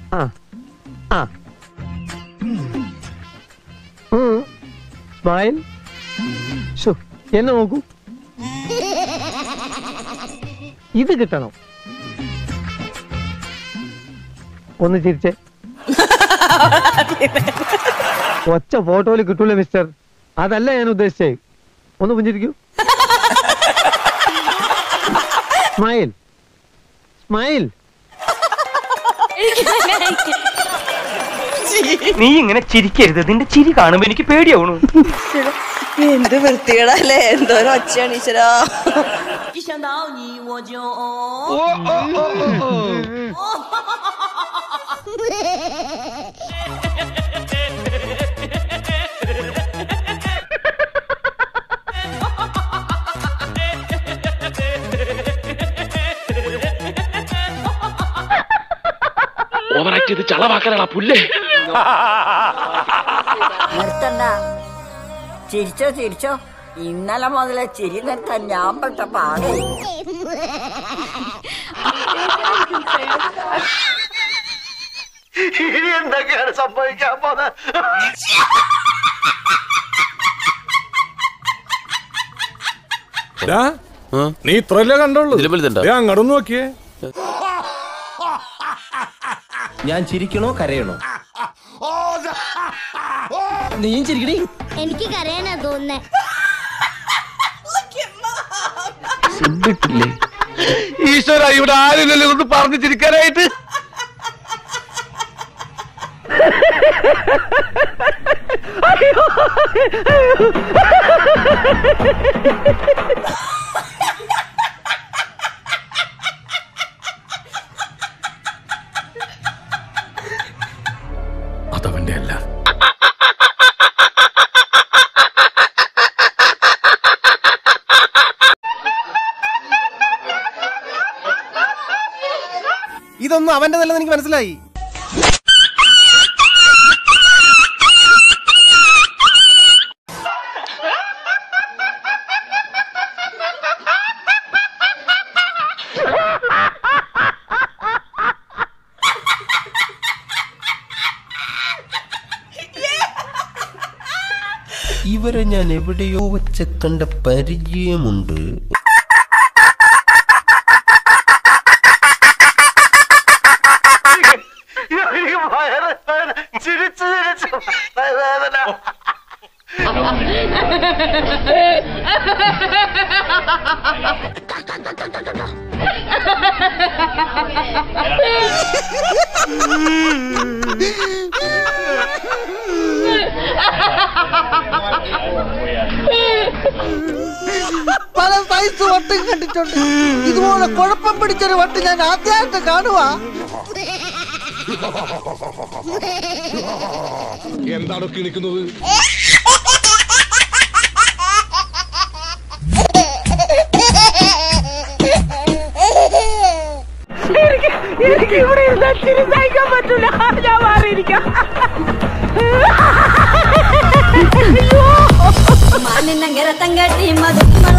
ആ ആ smile show എന്നെ നോക്കൂ ഇത് കിട്ടണം ഒന്ന് ചിരിച്ചേ ഒച്ച ഫോട്ടോയിൽ കിട്ടൂല മിസ്റ്റർ അതല്ല ഞാൻ ഉദ്ദേശിച്ചേ ഒന്ന് പുഞ്ചിരിക്കൂ സ്മൈൽ സ്മൈൽ നീ ഇങ്ങനെ ചിരിക്കരുത് നിന്റെ ചിരി കാണുമ്പോ എനിക്ക് പേടിയാവണു എന്ത് വൃത്തികേടല്ലേ എന്തോരം ഒച്ചയാണ് ഈശ്വരാ 一想到你我就 ഓവറാക്ട് ചെയ്ത് ചളവാക്കാനാ പുല്ലേ നിർത്തണ്ട ചിരിച്ചോ ചിരിച്ചോ ഇന്നലെ മുതലേ ചിരി നിർത്താൻ ഞാൻ പെട്ട പാടേ ഇനി എന്തൊക്കെയാണ് സംഭവിക്കാൻ പോകുന്നത് നീ ഇത്രല്ലേ കണ്ടുള്ളൂ ദേ അങ്ങോട്ടൊന്ന് നോക്കിയേ ഞാൻ ചിരിക്കണോ കരയണോ നീയും ചിരിക്കണി എനിക്ക് കരയാനാ തോന്നുന്നേ ഈശ്വര ഇവിടെ ആരില്ലല്ലോ ഒന്ന് പറഞ്ഞു ചിരിക്കാനായിട്ട് അതവന്റെ അല്ല ഇതൊന്നും അവന്റെ നല്ലത് എനിക്ക് മനസ്സിലായി ഇവരെ ഞാൻ എവിടെയോ വെച്ച് കണ്ട പരിചയമുണ്ട് എനിക്ക് വയറ് വേദന. ചിരിച്ച് ചിരിച്ച് വേദന പല സൈസ് വട്ടും കണ്ടിട്ടുണ്ട് ഇതുപോലെ കുഴപ്പം പിടിച്ചൊരു വട്ട് ഞാൻ ആദ്യമായിട്ട് കാണുക എന്താണ് കിണിക്കുന്നത് എനിക്ക് ഇവിടെ ഇരുന്നാൽ ചിരി സഹിക്കാൻ പറ്റൂല ഞാൻ മാറിയിരിക്കാം മാനിന്നങ്കര തങ്കട്ടി മധു